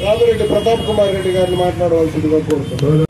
రామిరెడ్డి ప్రతాప్ కుమార్ రెడ్డి గారిని మాట్లాడవలసిందిగా కోరుతున్నాను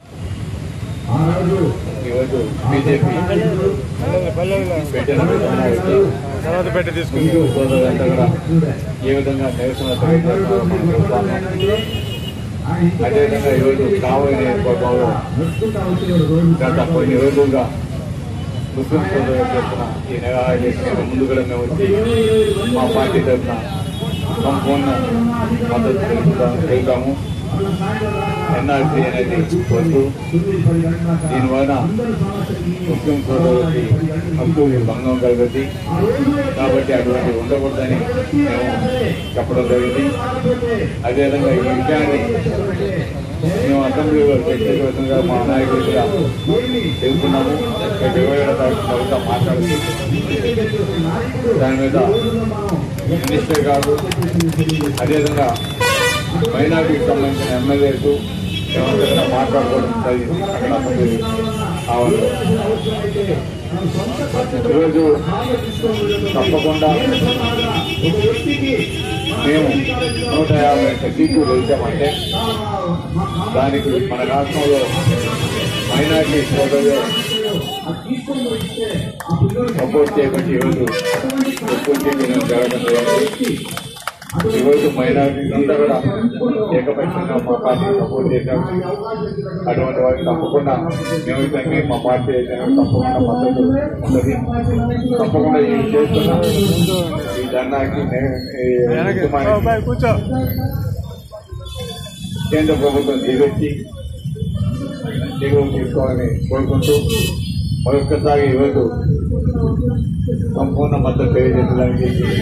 ఈరోజు బీజేపీ పెట్టిన విధానానికి తర్వాత పెట్టి తీసుకుంది హిందూ సోదరులంతా కూడా ఏ విధంగా నిరసన తెలియజేస్తున్నారో మనం చూస్తాము అదేవిధంగా ఈరోజు కావలి నియోజకవర్గంలో గత కొన్ని రోజులుగా ముస్లిం సోదరులు చేస్తున్న ఈ నిరాహార ముందు కూడా మేము వచ్చి మా పార్టీ తరఫున సంపూర్ణ మద్దతు తెలుపుతాము తెలుపుతాము ఎన్ఆర్సీ అనేది వద్దు దీనివలన ముస్లిం సోదరులకి హక్కు భంగం కలుగుతుంది కాబట్టి అటువంటి ఉండకూడదని మేము చెప్పడం జరిగింది అదేవిధంగా ఈ విషయాన్ని మేము అసెంబ్లీలో వ్యక్తిగతంగా మా నాయకులు కూడా తెలుసుకున్నాము రేపు ఇరవై ఏడో తారీఖు తర్వాత మాట్లాడుతూ దాని మీద మినిస్టర్ గారు అదేవిధంగా మైనార్టీకి సంబంధించిన ఎమ్మెల్యేలు ఎవరికైనా మాట్లాడుకోవడం జరిగింది అక్కడ అసెంబ్లీ ఆవరణలో ఈరోజు తప్పకుండా మేము నూట యాభై ఒక్క సీట్లు గెలిచామంటే దానికి మన రాష్ట్రంలో మైనార్టీ సోదరులు సపోర్ట్ చేయబట్టి ఈరోజు ఎక్కువ నేను జరగడం జరిగింది ఈరోజు మైనారిటీ అంతా కూడా ఏకపక్షంగా మా పార్టీ సపోర్ట్ చేశాం అటువంటి వారికి తప్పకుండా మేము ఇతనికి మా పార్టీ అయితే తప్పకుండా మద్దతు ఉన్నది తప్పకుండా ఈ చేస్తున్న ఈ ధర్నాకి నే- ఈ ఉద్యమానికి కూర్చో కేంద్ర ప్రభుత్వం దిగొచ్చి దిగువ తీసుకోవాలని కోరుకుంటూ మరొక్కసారి ఈరోజు సంపూర్ణ మద్దతు తెలియజేయడానికి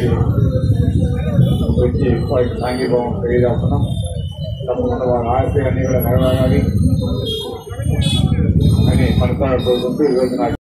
వచ్చి వారికి సాంఘీభావం తెలియజేస్తున్నాం తప్పకుండా వారి ఆశయాన్ని కూడా నెరవేరాలి అని మనసారా కోరుకుంటూ ఈరోజు నాకు